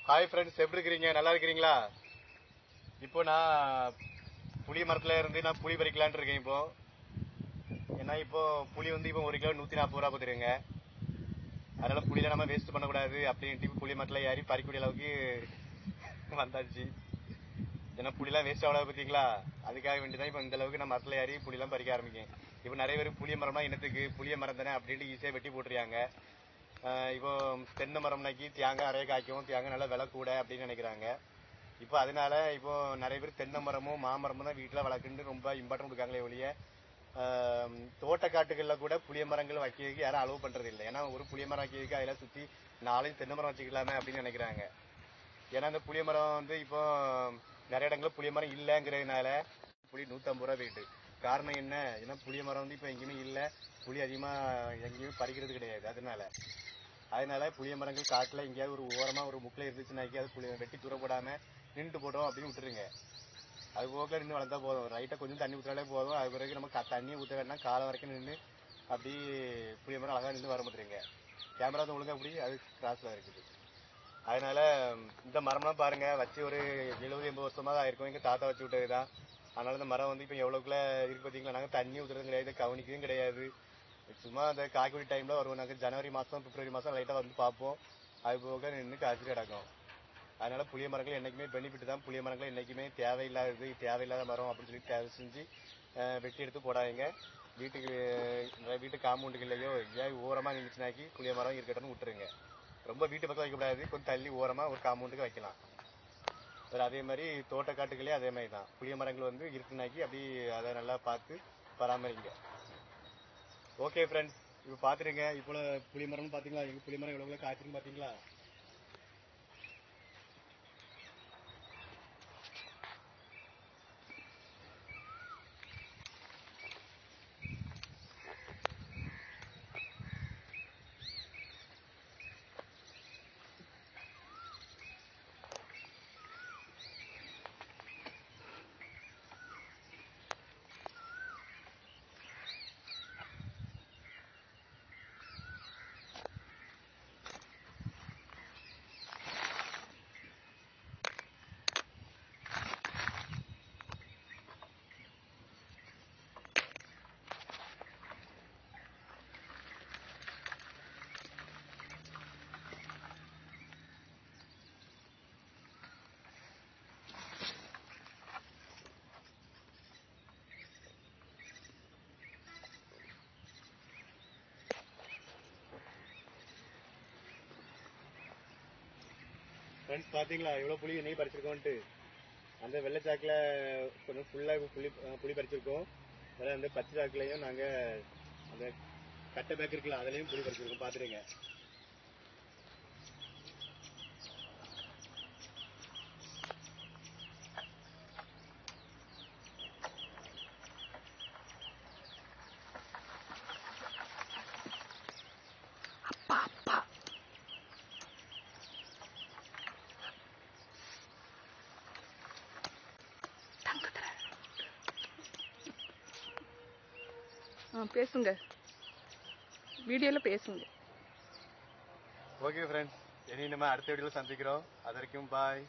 hi friends எப்படி இருக்கிறீங்க நல்லா இருக்கிறீங்களா இப்போ நான் புளி மரத்துல இருந்து நான் புளி பறிக்கலான்னு இருக்கேன் இப்போ ஏன்னா இப்போ புளி வந்து இப்போ ஒரு கிலோ நூத்தி நாற்பது ரூபா கொடுத்துருங்க அதனால புளியில நம்ம வேஸ்ட் பண்ணக்கூடாது அப்படின்ட்டு இப்போ புளி மரத்துல ஏறி பறிக்கக்கூடிய அளவுக்கு வந்தாச்சு ஏன்னா புளிலாம் வேஸ்ட் ஆகாத பார்த்தீங்களா அதுக்காக வேண்டி தான் இப்போ இந்த அளவுக்கு நான் மரத்துல ஏறி புளிலாம் பறிக்க ஆரம்பிக்கேன் இப்போ நிறைய பேர் புளிய மரம்னா என்னத்துக்கு புளிய மரம் தானே அப்படின்ட்டு ஈஸியாக வெட்டி போட்டுருக்காங்க ஆஹ் இப்போ தென்னை மரம்னாக்கி தேங்காய் நிறைய காய்க்கும் தேங்காய் நல்லா விலை கூட அப்படின்னு நினைக்கிறாங்க இப்போ அதனால இப்போ நிறைய பேர் தென்னை மரமும் மாமரமும் தான் வீட்டில் வளர்க்குன்னு ரொம்ப இம்பார்ட்டன்ட் கொடுக்காங்களே ஒழிய ஆஹ் தோட்டக்காட்டுகளில் கூட புளிய மரங்கள் வைக்கிறதுக்கு யாரும் அலோவ் பண்றது இல்லை ஏன்னா ஒரு புளிய மரம் வைக்கிறதுக்கு அதில் சுற்றி நாளையும் தென்னை மரம் வச்சுக்கலாமே அப்படின்னு நினைக்கிறாங்க ஏன்னா அந்த புளிய மரம் வந்து இப்போ நிறைய இடங்களில் புளிய மரம் இல்லைங்கிறதுனால புளி நூற்றம்பது ரூபா போயிட்டு காரணம் என்ன ஏன்னா புளிய மரம் வந்து இப்போ எங்கேயுமே இல்லை புளி அதிகமாக எங்கேயுமே பறிக்கிறது கிடையாது அதனால அதனால புளிய மரங்கள் காட்டில் எங்கேயாவது ஒரு ஓரமாக ஒரு முக்கில் இருந்துச்சுனாக்கி அது புளிய வெட்டி தூர போடாமல் நின்று போட்டோம் அப்படின்னு விட்டுருங்க அது போக்கில் நின்று வளர்த்தா போதும் ரைட்டாக கொஞ்சம் தண்ணி ஊற்றினாலே போதும் அது பிறகு நம்ம க- தண்ணியை ஊற்ற வேணா காலை வரைக்கும் நின்று அப்படி புளிய மரம் அழகாக நின்று வர மாட்டேங்க கேமரா வந்து ஒழுங்கா அப்படி அது கிராஸில் இருக்குது அதனால இந்த மரம்லாம் பாருங்க வச்சு ஒரு எழுபது எண்பது வருஷமா தான் ஆயிருக்கும் எங்க தாத்தா வச்சு விட்டது தான் அதனால இந்த மரம் வந்து இப்போ எவ்வளவுக்குள்ள இருக்கு பார்த்தீங்களா நாங்கள் தண்ணி ஊற்றுறதும் கிடையாது கவனிக்கவும் கிடையாது சும்மா அந்த காய்கறி டைம்ல வருவோம் நாங்கள் ஜனவரி மாதம் பிப்ரவரி மாதம் லைட்டாக வந்து பார்ப்போம் அது போக நின்று காய்ச்சி கிடக்கும் அதனால புளிய மரங்கள் என்னைக்குமே பெனிஃபிட் தான் புளிய மரங்கள் என்னைக்குமே தேவையில்லாதது தேவையில்லாத மரம் அப்படின்னு சொல்லி தேவை செஞ்சு அஹ், வெட்டி எடுத்து போடாதீங்க வீட்டுக்கு அஹ், வீட்டு காம்பவுண்டுகள்லையோ ஏன் ஓரமாக நின்றுச்சுனாக்கி புளிய மரம் இருக்கட்டும்னு விட்டுருங்க ரொம்ப வீட்டு பக்கம் வைக்கக்கூடாது கொஞ்சம் தள்ளி ஓரமாக ஒரு காம்பவுண்டுக்கு வைக்கலாம் வேறு அதே மாதிரி தோட்டக்காட்டுகளே அதே மாதிரி தான் புளிய மரங்கள் வந்து இருக்குனாக்கி அப்படி அதை நல்லா பார்த்து பராமரிங்க ஓகே ஃப்ரெண்ட்ஸ் இப்போ பார்த்துருங்க இப்போ புளி மரம்னு பார்த்தீங்களா எங்கள் புளி மரம் எவ்வளோ காய்ச்சின்னு பார்த்தீங்களா ஃப்ரெண்ட்ஸ் பார்த்தீங்களா எவ்வளோ புளி நெய் பறிச்சிருக்கோன்ட்டு அந்த வெள்ளை சாக்கில் கொஞ்சம் ஃபுல்லாக புளி அஹ் புளி பறிச்சிருக்கோம் அதில் அந்த பச்சை சாக்குலையும் நாங்கள் அந்த கட்டை பேக் இருக்குல்ல அதுலேயும் புளி பறிச்சிருக்கோம் பார்த்துருங்க ஆ பேசுங்க வீடியோவில் பேசுங்க ஓகே ஃப்ரெண்ட்ஸ் இனி நம்ம அடுத்த வீடியோவில் சந்திக்கிறோம் அது வரைக்கும் பாய்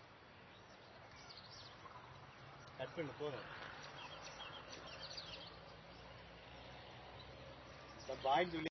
கட் பண்ணு போதும் பாய் சொல்லி